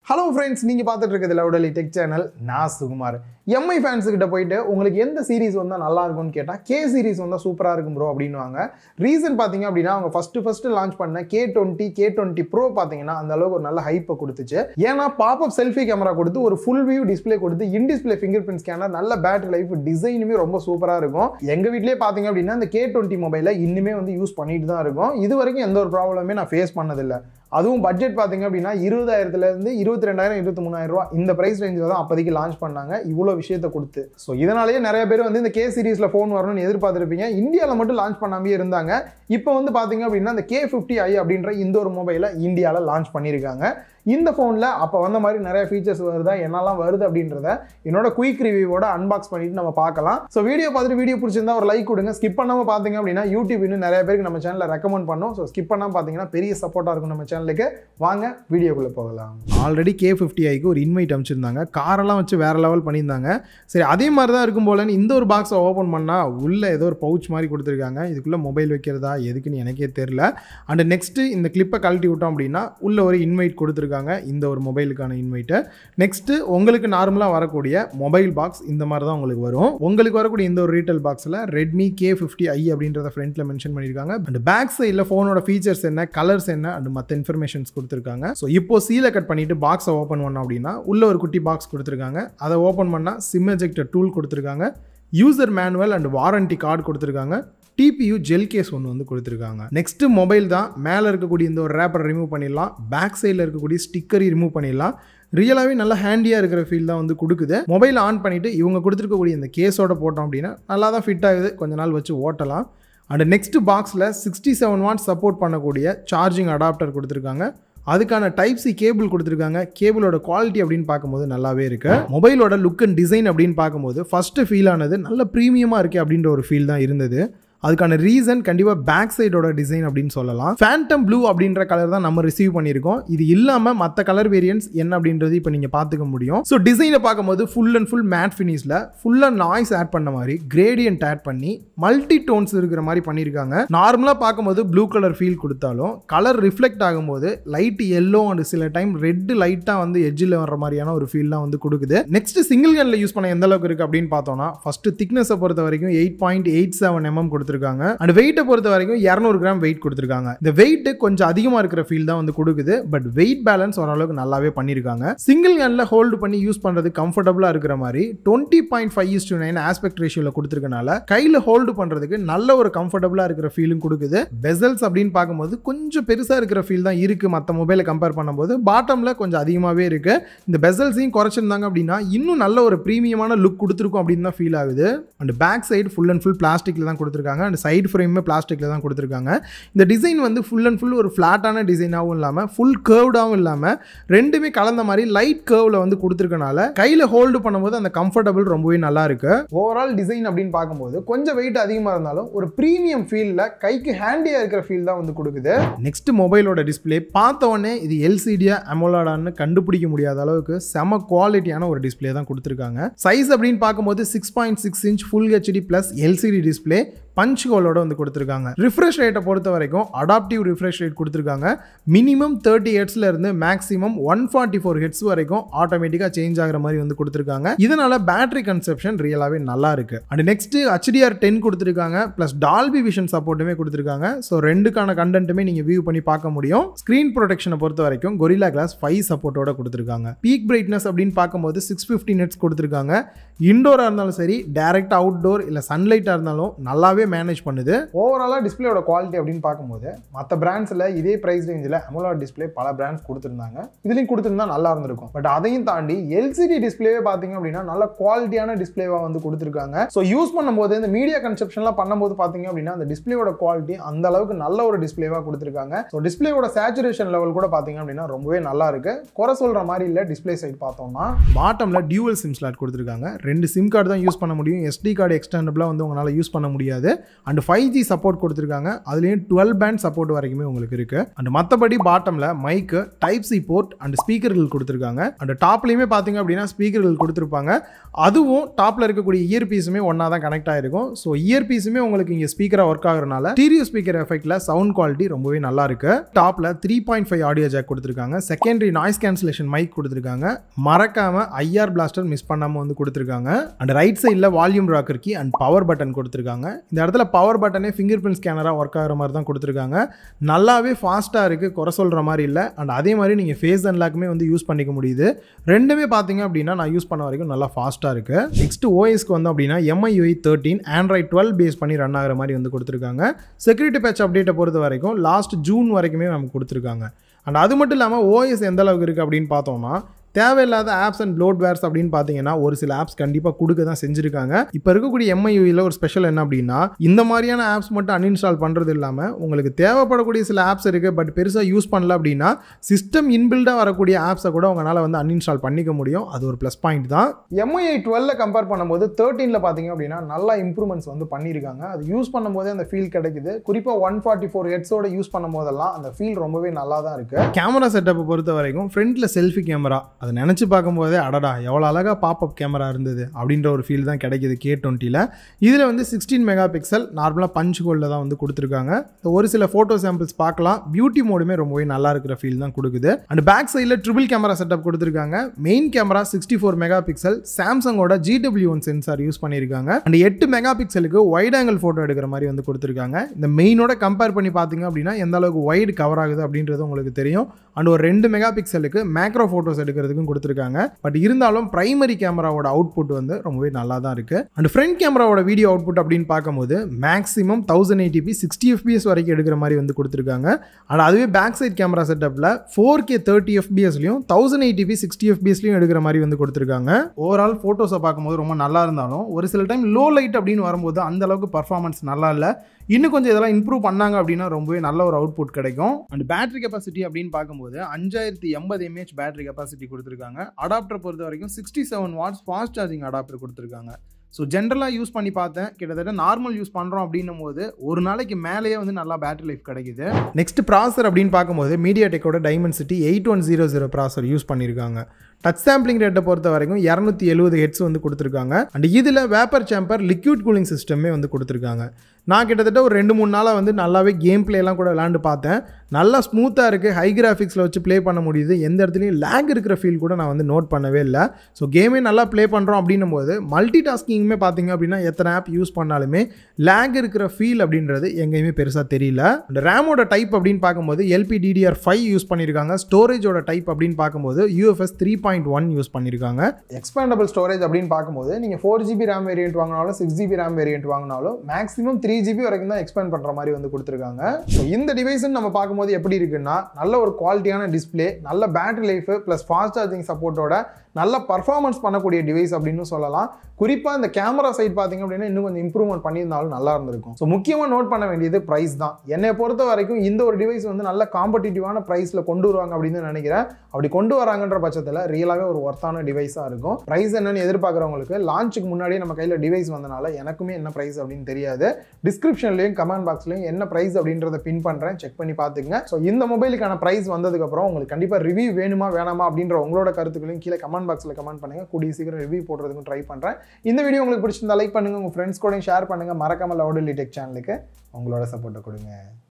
hello friends நீங்கள் பார்த்துட்டு இருக்கிறது லவுடலி டெக் சேனல் நான் சுகுமார் எம்ஐ ஃபேன்ஸுக்கிட்ட போயிட்டு உங்களுக்கு எந்த சீரிஸ் வந்தால் நல்லா இருக்கும்னு கேட்டால் கே சீரிஸ் வந்தால் சூப்பராக இருக்கும் ப்ரோ அப்படின்னுவாங்க ரீசன் பார்த்தீங்க அப்படின்னா அவங்க ஃபஸ்ட்டு ஃபஸ்ட்டு லான்ச் பண்ண K twenty K twenty bro பார்த்தீங்கன்னா அந்த அளவுக்கு ஒரு நல்ல ஹைப்பை கொடுத்துச்சு ஏன்னா பாப்அப் செல்ஃபி கேமரா கொடுத்து ஒரு ஃபுல் வியூ டிஸ்ப்ளே கொடுத்து in display fingerprint scanner நல்ல பேட்டரி லைஃப் டிசைனுமே ரொம்ப சூப்பராக இருக்கும் எங்கள் வீட்லேயே பார்த்தீங்க அப்படின்னா இந்த கே டுவெண்ட்டி மொபைலை இன்னுமே வந்து யூஸ் பண்ணிட்டு தான் இருக்கும் இது வரைக்கும் எந்த ஒரு ப்ராப்ளமே நான் ஃபேஸ் பண்ணதில்லை அதுவும் பட்ஜெட் பார்த்தீங்க அப்படின்னா இருபதாயிரத்துலேருந்து இருபத்தி ரெண்டாயிரம் இருபத்தி மூணாயிரம் ரூபா இந்த ப்ரைஸ் ரேஞ்சில் தான் அப்போதைக்கு லான்ச் பண்ணாங்க இவ்வளோ விஷயத்தை கொடுத்து ஸோ இதனாலேயே நிறைய பேர் வந்து இந்த கே சீரிஸில் ஃபோன் வரணும்னு எதிர்பார்த்துருப்பீங்க இந்தியாவில் மட்டும் லான்ச் பண்ணாமே இருந்தாங்க இப்போ வந்து பார்த்தீங்க அப்படின்னா இந்த கே ஃபிஃப்டி ஐ அப்படின்ற இந்த ஒரு மொபைலை இந்தியாவில் லான்ச் பண்ணியிருக்காங்க இந்த ஃபோனில் அப்போ வந்த மாதிரி நிறைய ஃபீச்சர்ஸ் வருதா என்னெல்லாம் வருது அப்படின்றத என்னோட குயிக் ரிவ்யூவோட அன்பாக்ஸ் பண்ணிட்டு நம்ம பார்க்கலாம் ஸோ வீடியோ பார்த்துட்டு வீடியோ பிடிச்சிருந்தா ஒரு லைக் கொடுங்க ஸ்கிப் பண்ணாமல் பார்த்தீங்க அப்படின்னா யூடியூப் இன்னும் நிறைய பேருக்கு நம்ம சேனலில் ரெக்கமெண்ட் பண்ணோம் ஸோ ஸ்கிப் பண்ணாமல் பார்த்தீங்கன்னா பெரிய சப்போர்ட்டாக இருக்கும் நம்ம சேனலுக்கு வாங்க வீடியோக்குள்ளே போகலாம் ஆல்ரெடி கே ஃபிஃப்டி ஐக்கு ஒரு இன்வைட் அமைச்சிருந்தாங்க காரெல்லாம் வச்சு வேற லெவல் பண்ணியிருந்தாங்க சரி அதே மாதிரி தான் இருக்கும் போலன்னு இந்த ஒரு பாக்ஸை ஓப்பன் பண்ணால் உள்ளே ஏதோ ஒரு பவுச் மாதிரி கொடுத்துருக்காங்க இதுக்குள்ளே மொபைல் வைக்கிறதா எதுக்குன்னு எனக்கே தெரில அண்ட் நெக்ஸ்ட்டு இந்த கிளிப்பை கழட்டி விட்டோம் அப்படின்னா உள்ள ஒரு இன்வைட் கொடுத்துருக்காங்க இந்த ஒரு மொபைலுக்கான இன்வைட்டை நெக்ஸ்ட்டு உங்களுக்கு நார்மலாக வரக்கூடிய மொபைல் பாக்ஸ் இந்த மாதிரி தான் உங்களுக்கு வரும் உங்களுக்கு வரக்கூடிய இந்த ஒரு ரீட்டைல் பாக்ஸில் ரெட்மி கே ஃபிஃப்டி ஐ அப்படின்றத ஃப்ரண்ட்டில் மென்ஷன் பண்ணியிருக்காங்க அண்ட் பேக் சைடில் ஃபோனோட ஃபீச்சர்ஸ் என்ன கலர்ஸ் என்ன அண்ட் மற்ற இன்ஃபர்மேஷன்ஸ் கொடுத்துருக்காங்க ஸோ இப்போ சீலை கட் பண்ணிட்டு பாக்ஸை ஓப்பன் பண்ணோம் அப்படின்னா உள்ள ஒரு குட்டி பாக்ஸ் கொடுத்துருக்காங்க அதை ஓப்பன் பண்ணால் சிம் எஜெக்டர் டூல் கொடுத்துருக்காங்க user manual and warranty card கொடுத்துருக்காங்க டிபியூ ஜெல் கேஸ் ஒன்று வந்து கொடுத்துருக்காங்க நெக்ஸ்ட் மொபைல் தான் மேலே இருக்கக்கூடிய இந்த ஒரு ரேப்பரை ரிமூவ் பண்ணிடலாம் பேக் சைடில் இருக்கக்கூடிய ஸ்டிக்கரை ரிமூவ் பண்ணிடலாம் ரியலாகவே நல்ல ஹேண்டியாக இருக்கிற ஃபீல் தான் வந்து கொடுக்குது மொபைல் ஆன் பண்ணிவிட்டு இவங்க கொடுத்துருக்கக்கூடிய இந்த கேஸோட போட்டோம் அப்படின்னா நல்லா தான் ஃபிட் ஆகுது கொஞ்ச நாள் வச்சு ஓட்டலாம் அண்ட் நெக்ஸ்ட் பாக்ஸில் சிக்ஸ்டி செவன் வாட் சப்போர்ட் பண்ணக்கூடிய சார்ஜிங் அடாப்டர் கொடுத்துருக்காங்க அதுக்கான டைப் சி கேபிள் கொடுத்துருக்காங்க கேபிளோட குவாலிட்டி அப்படின்னு பார்க்கும்போது நல்லாவே இருக்கு மொபைலோட லுக் அண்ட் டிசைன் அப்படின்னு பார்க்கும்போது ஃபர்ஸ்ட் ஃபீல் ஆனது நல்ல ப்ரீமியமாக இருக்கு அப்படின்ற ஒரு ஃபீல் தான் இருந்தது அதுக்கான ரீசன் கண்டிப்பாக பேக் சைடோட டிசைன் அப்படின்னு சொல்லலாம் ஃபேண்டம் ப்ளூ அப்படின்ற கலர் தான் நம்ம ரிசீவ் பண்ணியிருக்கோம் இது இல்லாமல் மற்ற கலர் வேரியன்ஸ் என்ன அப்படின்றது இப்போ நீங்கள் பார்த்துக்க முடியும் ஸோ டிசைனை பார்க்கும்போது ஃபுல் அண்ட் ஃபுல் மேட் ஃபினிஷில் ஃபுல்லாக நாய்ஸ் ஆட் பண்ண மாதிரி கிரேடியன்ட் ஆட் பண்ணி மல்டி டோன்ஸ் இருக்கிற மாதிரி பண்ணியிருக்காங்க நார்மலாக பார்க்கும்போது ப்ளூ கலர் ஃபீல் கொடுத்தாலும் கலர் ரிஃப்ளெக்ட் ஆகும்போது லைட் எல்லோ அண்ட் சில டைம் ரெட் லைட்டாக வந்து எட்ஜில் வர மாதிரியான ஒரு ஃபீல்லாம் வந்து கொடுக்குது நெக்ஸ்ட் சிங்கிள் கனில் யூஸ் பண்ண எந்த அளவுக்கு இருக்குது அப்படின்னு பார்த்தோம்னா ஃபர்ஸ்ட் திக்னஸை பொறுத்த வரைக்கும் eight point eight seven mm கொடுத்துருக்காங்க அண்ட் வெயிட்டை பொறுத்த வரைக்கும் இரநூறு கிராம் வெயிட் கொடுத்துருக்காங்க இந்த வெயிட் கொஞ்சம் அதிகமாக இருக்கிற ஃபீல் தான் வந்து கொடுக்குது பட் வெயிட் பேலன்ஸ் ஓரளவுக்கு நல்லாவே பண்ணியிருக்காங்க சிங்கிள் கனில் ஹோல்டு பண்ணி யூஸ் பண்ணுறது கம்ஃபர்டபுளாக இருக்கிற மாதிரி twenty point five is to nine aspect ரேஷியோவில் கொடுத்துருக்கனால கையில் ஹோல்டு பண்ணுறதுக்கு நல்ல ஒரு கம்ஃபர்டபுளாக இருக்கிற ஃபீலும் கொடுக்குது பெசல்ஸ் அப்படின்னு பார்க்கும்போது கொஞ்சம் பெருசாக இருக்கிற ஃபீல் தான் இருக்குது மற்ற மொபைலை கம்பேர் பண்ணும்போது பாட்டமில் கொஞ்சம் அதிகமாகவே இருக்குது இந்த பெசல்ஸையும் குறைச்சிருந்தாங்க அப்படின்னா இன்னும் நல்ல ஒரு ப்ரீமியமான லுக் கொடுத்துருக்கும் அப்படின்னு தான் ஃபீல் ஆகுது and back side full and full பிளாஸ்டிக்கில் தான் கொடுத்துருக்காங்க அண்ட் சைடு ஃப்ரேமே பிளாஸ்டிக்கில் தான் கொடுத்துருக்காங்க இந்த டிசைன் வந்து ஃபுல் அண்ட் ஃபுல் ஒரு ஃப்ளாட்டான டிசைனாகவும் இல்லாமல் ஃபுல் கேர்வ்டாகவும் இல்லாமல் ரெண்டுமே கலந்த மாதிரி லைட் கேர்வில் வந்து கொடுத்துருக்கனால கையில் ஹோல்டு பண்ணும்போது அந்த கம்ஃபர்டபுள் ரொம்பவே நல்லா இருக்கு ஓவரால் டிசைன் அப்படின்னு பார்க்கும்போது கொஞ்சம் வெயிட் அதிகமாக இருந்தாலும் ஒரு ப்ரீமியம் ஃபீலில் கைக்கு ஹேண்டியாக இருக்கிற ஃபீல் தான் வந்து கொடுக்குது நெக்ஸ்ட் மொபைலோட டிஸ்பிளே பார்த்த உடனே இது எல்சிடியா அமோலாடான்னு கண்டுபிடிக்க முடியாத அளவுக்கு செம குவாலிட்டியான ஒரு டிஸ்பிளே தான் கொடுத்துருக்காங்க சைஸ் அப்படின்னு பார்க்கும்போது six point six inch full HD plus LCD display punch ஹோலோட வந்து கொடுத்துருக்காங்க ரிஃப்ரெஷ் ரேட்டை பொறுத்த வரைக்கும் அடாப்டிவ் ரிஃப்ரெஷ் ரேட் கொடுத்துருக்காங்க மினிமம் தேர்ட்டி ஹெட்ஸ்ல இருந்து maximum one forty four hertz வரைக்கும் ஆட்டோமேட்டிக்காக சேஞ்ச் ஆகிற மாதிரி வந்து கொடுத்துருக்காங்க இதனால பேட்டரி கன்செப்ஷன் ரியலாகவே நல்லா இருக்கு அண்ட் நெக்ஸ்ட் ஹெச்டிஆர் டென் கொடுத்துருக்காங்க ப்ளஸ் டால்பி விஷன் சப்போர்ட்டுமே கொடுத்துருக்காங்க ஸோ ரெண்டுக்கான கண்டென்ட்டுமே நீங்கள் வியூ பண்ணி பார்க்க முடியும் ஸ்க்ரீன் ப்ரொடெக்ஷனை பொறுத்த வரைக்கும் கொரிலா கிளாஸ் ஃபைவ் சப்போர்ட்டோட கொடுத்துருக்காங்க பீக் பிரைட்னஸ் அப்படின்னு பார்க்கும்போது சிக்ஸ் ஃபிஃப்டி நெட்ஸ் கொடுத்துருக்காங்க இண்டோராக இருந்தாலும் சரி டேரக்ட் அவுட்டோர் இல்லை சன்லைட்டாக இருந்தாலும் நல்லாவே மேனேஜ் பண்ணுது ஓவராலாக டிஸ்பிளேயோட குவாலிட்டி அப்படின்னு பார்க்கும்போது மற்ற பிராண்ட்ஸில் இதே ப்ரைஸ் ரேஞ்சில் அமோலா டிஸ்பிளே பல பிராண்ட்ஸ் கொடுத்துருந்தாங்க இதுலேயும் கொடுத்துருந்தா நல்லா இருந்திருக்கும் பட் அதையும் தாண்டி எல்சிடி டிஸ்பிளேவே பார்த்தீங்க அப்படின்னா நல்ல குவாலிட்டியான டிஸ்பிளேவாக வந்து கொடுத்துருக்காங்க ஸோ யூஸ் பண்ணும்போது இந்த மீடியா கன்செப்ஷன்லாம் பண்ணும்போது பார்த்தீங்க அப்படின்னா அந்த டிஸ்பிளேயோட குவாலிட்டி அந்த அளவுக்கு நல்ல ஒரு டிஸ்பிளேவாக கொடுத்துருக்காங்க ஸோ டிஸ்பிளேயோட சேச்சுரேஷன் லெவல் கூட பார்த்தீங்க அப்படின்னா ரொம்பவே நல்லா இருக்கு குறை சொல்கிற மாதிரி இல்லை டிஸ்பிளே சைட் பார்த்தோம்னா பாட்டமில் டியூவல் சிம் ஸ்லாட் கொடுத்துருக்காங்க ரெண்டு சிம் கார்டு தான் யூஸ் பண்ண முடியும் எஸ்டி கார்டு எக்ஸ்டர்னபிளாக வந்து உங்களால் யூஸ் பண்ண முடியாது அண்ட் ஃபைவ் ஜி சப்போர்ட் கொடுத்துருக்காங்க அதுலேயும் டுவெல் பேண்ட் சப்போர்ட் வரைக்குமே உங்களுக்கு இருக்குது அண்ட் மற்றபடி பாட்டமில் mic type C port and ஸ்பீக்கர்கள் கொடுத்துருக்காங்க அண்ட் டாப்லேயுமே பார்த்தீங்க அப்படின்னா ஸ்பீக்கர்கள் கொடுத்துருப்பாங்க அதுவும் டாப்பில் இருக்கக்கூடிய இயர் பீஸுமே ஒன்றா தான் கனெக்ட் ஆகிருக்கும் ஸோ இயர் பீஸுமே உங்களுக்கு இங்கே ஸ்பீக்கராக ஒர்க் ஆகுறதுனால ஸ்டீரியோ ஸ்பீக்கர் எஃபெக்ட்டில் சவுண்ட் குவாலிட்டி ரொம்பவே நல்லா இருக்கு டாப்பில் three point five audio jack கொடுத்துருக்காங்க செகண்டரி நாய்ஸ் கேன்சலேஷன் மைக் கொடுத்துருக்காங்க மறக்காம ஐஆர் பிளாஸ்டர் மிஸ் பண்ணாமல் வந்து கொடுத்துருக்காங்க அண்ட் ரைட் சைடில் volume rocker key and power button கொடுத்துருக்காங்க இந்த இடத்துல பவர் பட்டனே ஃபிங்கர் பிரிண்ட் ஸ்கேனராக ஒர்க் ஆகிற மாதிரி தான் கொடுத்துருக்காங்க நல்லாவே ஃபாஸ்ட்டாக இருக்குது குறை சொல்கிற மாதிரி இல்லை அண்ட் அதே மாதிரி நீங்கள் ஃபேஸ் அன்லாக்குமே வந்து யூஸ் பண்ணிக்க முடியுது ரெண்டுமே பார்த்தீங்க அப்படின்னா நான் யூஸ் பண்ண வரைக்கும் நல்லா ஃபாஸ்ட்டாக இருக்குது நெக்ஸ்ட் ஓஎஸ்க்கு வந்து அப்படின்னா MIUI thirteen Android twelve base பண்ணி ரன் ஆகிற மாதிரி வந்து கொடுத்துருக்காங்க செக்யூரிட்டி பேட்ச் அப்டேட்டை பொறுத்த வரைக்கும் லாஸ்ட் ஜூன் வரைக்குமே நமக்கு கொடுத்துருக்காங்க அண்ட் அது மட்டும் இல்லாமல் ஓஎஸ் எந்த அளவுக்கு இருக்குது அப்படின்னு பார்த்தோம்னா தேவையில்லாத ஆப்ஸ் அண்ட் ப்ளோட்வேர்ஸ் அப்படின்னு பார்த்தீங்கன்னா ஒரு சில ஆப்ஸ் கண்டிப்பாக கொடுக்க தான் செஞ்சுருக்காங்க இப்போ இருக்கக்கூடிய எம்ஐயூவில் ஒரு ஸ்பெஷல் என்ன அப்படின்னா இந்த மாதிரியான ஆப்ஸ் மட்டும் அன்இன்ஸ்டால் பண்ணுறது இல்லாமல் உங்களுக்கு தேவைப்படக்கூடிய சில ஆப்ஸ் இருக்குது பட் பெருசாக யூஸ் பண்ணல அப்படின்னா சிஸ்டம் இன்பில்டாக வரக்கூடிய ஆப்ஸை கூட உங்களால் வந்து அன்இன்ஸ்டால் பண்ணிக்க முடியும் அது ஒரு ப்ளஸ் பாயிண்ட் தான் எம்ஐஐ டுவெல்ல கம்பேர் பண்ணும்போது தேர்ட்டீனில் பார்த்தீங்க அப்படின்னா நல்லா இம்ப்ரூவ்மெண்ட்ஸ் வந்து பண்ணியிருக்காங்க அது யூஸ் பண்ணும்போதே அந்த ஃபீல் கிடைக்குது குறிப்பாக ஒன் ஃபார்ட்டி ஃபோர் ஹெட்ஸோட யூஸ் பண்ணும் போதெல்லாம் அந்த ஃபீல் ரொம்பவே நல்லா தான் இருக்குது கேமரா செட்டப்பை பொறுத்த வரைக்கும் ஃப்ரண்ட்டில் செல்ஃபி கேமரா அதை நினச்சி பார்க்கும்போதே அடடா எவ்வளோ அழகாக பாப்அப் கேமரா இருந்தது அப்படின்ற ஒரு ஃபீல் தான் கிடைக்குது கே டுவெண்ட்டியில் இதில் வந்து சிக்ஸ்டீன் மெகா பிக்சல் நார்மலாக பஞ்ச் ஹோலில் தான் வந்து கொடுத்துருக்காங்க ஒரு சில ஃபோட்டோ சாம்பிள்ஸ் பார்க்கலாம் பியூட்டி மோடுமே ரொம்பவே நல்லா இருக்கிற ஃபீல் தான் கொடுக்குது அண்ட் பேக் சைடில் ட்ரிபிள் கேமரா செட்டப் கொடுத்துருக்காங்க main camera sixty four megapixel சாம்சங்கோட ஜிடபிள்யூ ஒன் சென்சார் யூஸ் பண்ணியிருக்காங்க அண்ட் எட்டு மெகா பிக்சலுக்கு வைட் ஆங்கிள் ஃபோட்டோ எடுக்கிற மாதிரி வந்து கொடுத்துருக்காங்க இந்த மெயினோட கம்பேர் பண்ணி பார்த்தீங்க அப்படின்னா எந்த அளவுக்கு வைடு கவர் ஆகுது அப்படின்றது உங்களுக்கு தெரியும் அண்ட் ஒரு ரெண்டு மெகா பிக்சலுக்கு மேக்ரோ ஃபோட்டோஸ் எடுக்கிறதுக்கும் கொடுத்துருக்காங்க பட் இருந்தாலும் பிரைமரி கேமராவோட அவுட்புட் வந்து ரொம்பவே நல்லா தான் இருக்குது அண்ட் ஃப்ரண்ட் கேமராவோட வீடியோ அவுட்புட் அப்படின்னு பார்க்கும்போது maximum thousand eighty p sixty FPS வரைக்கும் எடுக்கிற மாதிரி வந்து கொடுத்துருக்காங்க அண்ட் அதுவே பேக் சைட் கேமரா செட்டப்பில் ஃபோர் கே தேர்ட்டி எஃபிஎஸ்லையும் தௌசண்ட் எயிட்டிபி சிக்ஸ்டி எஃபிஎஸ்லையும் எடுக்கிற மாதிரி வந்து கொடுத்துருக்காங்க ஓவரால் ஃபோட்டோஸை பார்க்கும்போது ரொம்ப நல்லா இருந்தாலும் ஒரு சில டைம் லோ லைட் அப்படின்னு வரும்போது அந்த அளவுக்கு பர்ஃபார்மன்ஸ் நல்லா இல்லை இன்னும் கொஞ்சம் இதெல்லாம் இம்ப்ரூவ் பண்ணாங்க அப்படின்னா ரொம்பவே நல்ல ஒரு அவுட்புட் கிடைக்கும் அண்ட் பேட்டரி கெப்பாசிட்டி அப்படின்னு பார்க்கும்போது அஞ்சாயிரத்தி எண்பது எம்ஏஹெச் பேட்டரி கெப்பாசிட்டி கொடுத்துருக்காங்க அடாப்டர் பொறுத்த வரைக்கும் sixty seven watts fast charging adapter கொடுத்துருக்காங்க ஸோ ஜென்ரலாக யூஸ் பண்ணி பார்த்தேன் கிட்டத்தட்ட நார்மல் யூஸ் பண்ணுறோம் அப்படின்னும் போது ஒரு நாளைக்கு மேலேயே வந்து நல்லா பேட்டரி லைஃப் கிடைக்குது நெக்ஸ்ட் ப்ராசர் அப்படின்னு பார்க்கும்போது மீடியா டெக்கோட Dimensity eight one zero zero processor use பண்ணியிருக்காங்க டச் சாம்பிளிங் ரேட்டை பொறுத்த வரைக்கும் இரநூத்தி எழுபது ஹெட்ஸ் வந்து கொடுத்துருக்காங்க அண்ட் இதில் வேப்பர் சாம்பர் லிக்யூட் கூலிங் சிஸ்டமே வந்து கொடுத்துருக்காங்க நான் கிட்டத்தட்ட ஒரு ரெண்டு மூணு நாளாக வந்து நல்லாவே கேம் பிளேலாம் கூட விளாண்டு பார்த்தேன் நல்லா ஸ்மூத்தாக இருக்குது ஹை கிராஃபிக்ஸில் வச்சு ப்ளே பண்ண முடியுது எந்த இடத்துலையும் லேக் இருக்கிற ஃபீல் கூட நான் வந்து நோட் பண்ணவே இல்லை ஸோ கேமே நல்லா ப்ளே பண்ணுறோம் அப்படின்னும் போது மல்டி டாஸ்கிங்குமே பார்த்தீங்க அப்படின்னா எத்தனை ஆப் யூஸ் பண்ணாலுமே லேக் இருக்கிற ஃபீல் அப்படின்றது எங்கேயுமே பெருசாக தெரியல அந்த ரேமோட டைப் அப்படின்னு பார்க்கும்போது எல்பி டிடிஆர் ஃபைவ் யூஸ் பண்ணியிருக்காங்க ஸ்டோரேஜோட டைப் அப்படின்னு பார்க்கும்போது UFS three point one use பண்ணியிருக்காங்க எக்ஸ்பேண்டபிள் ஸ்டோரேஜ் அப்படின்னு பார்க்கும்போது நீங்கள் ஃபோர் ஜிபி ரேம் வேரியன்ட் வாங்கினாலும் சிக்ஸ் ஜிபி ரேம் வேரியன்ட் வாங்கினாலும் மேக்ஸிமம் த்ரீ ஜிபி வரைக்கும் தான் எக்ஸ்பேண்ட் பண்ணுற மாதிரி வந்து கொடுத்துருக்காங்க ஸோ இந்த டிவைஸ்ன்னு நம்ம பார்க்கும்போது எப்படி இருக்குன்னா நல்ல ஒரு குவாலிட்டியான டிஸ்பிளே நல்ல battery life plus fast charging சப்போர்ட்டோட நல்ல பர்ஃபார்மன்ஸ் பண்ணக்கூடிய டிவைஸ் அப்படின்னு சொல்லலாம் குறிப்பாக இந்த கேமரா சைட் பார்த்தீங்க அப்படின்னா இன்னும் கொஞ்சம் இம்ப்ரூவ்மெண்ட் பண்ணியிருந்தாலும் நல்லா இருந்திருக்கும் ஸோ முக்கியமாக நோட் பண்ண வேண்டியது ப்ரைஸ் தான் என்னை பொறுத்த வரைக்கும் இந்த ஒரு டிவைஸ் வந்து நல்ல காம்படிட்டிவான ப்ரைஸில் கொண்டு வருவாங்க அப்படின்னு நினைக்கிறேன் அப்படி கொண்டு வராங்கன்ற பட்சத்தில் ரியலாகவே ஒரு ஒர்த்தான டிவைஸாக இருக்கும் ப்ரைஸ் என்னன்னு எதிர்பார்க்குறவங்களுக்கு லான்ச்சுக்கு முன்னாடியே நம்ம கையில் டிவைஸ் வந்தனால எனக்குமே என்ன ப்ரைஸ் அப்படின்னு தெரியாது டிஸ்கிரிப்ஷன்லையும் கமெண்ட் பாக்ஸ்லையும் என்ன ப்ரைஸ் அப்படின்றத பின் பண்ணுறேன் செக் பண்ணி பார்த்துங்க ஸோ இந்த மொபைலுக்கான ப்ரைஸ் வந்ததுக்கப்புறம் உங்களுக்கு கண்டிப்பாக ரிவ்யூ வேணுமா வேணாமா அப்படின்ற உங்களோட கருத்துக்களையும் கீழே கமெண்ட் பாக்ஸில் கமெண்ட் பண்ணுங்கள் கூடிய சீக்கிரம் ரிவ்யூ போடுறதுக்கும் ட்ரை பண்ணுறேன் இந்த வீடியோ உங்களுக்கு பிடிச்சிருந்தா லைக் பண்ணுங்கள் உங்கள் ஃப்ரெண்ட்ஸ் கூடயும் ஷேர் பண்ணுங்கள் மறக்காமல் லவுடலி டெக் சேனலுக்கு உங்களோட சப்போர்ட்டை கொடுங்க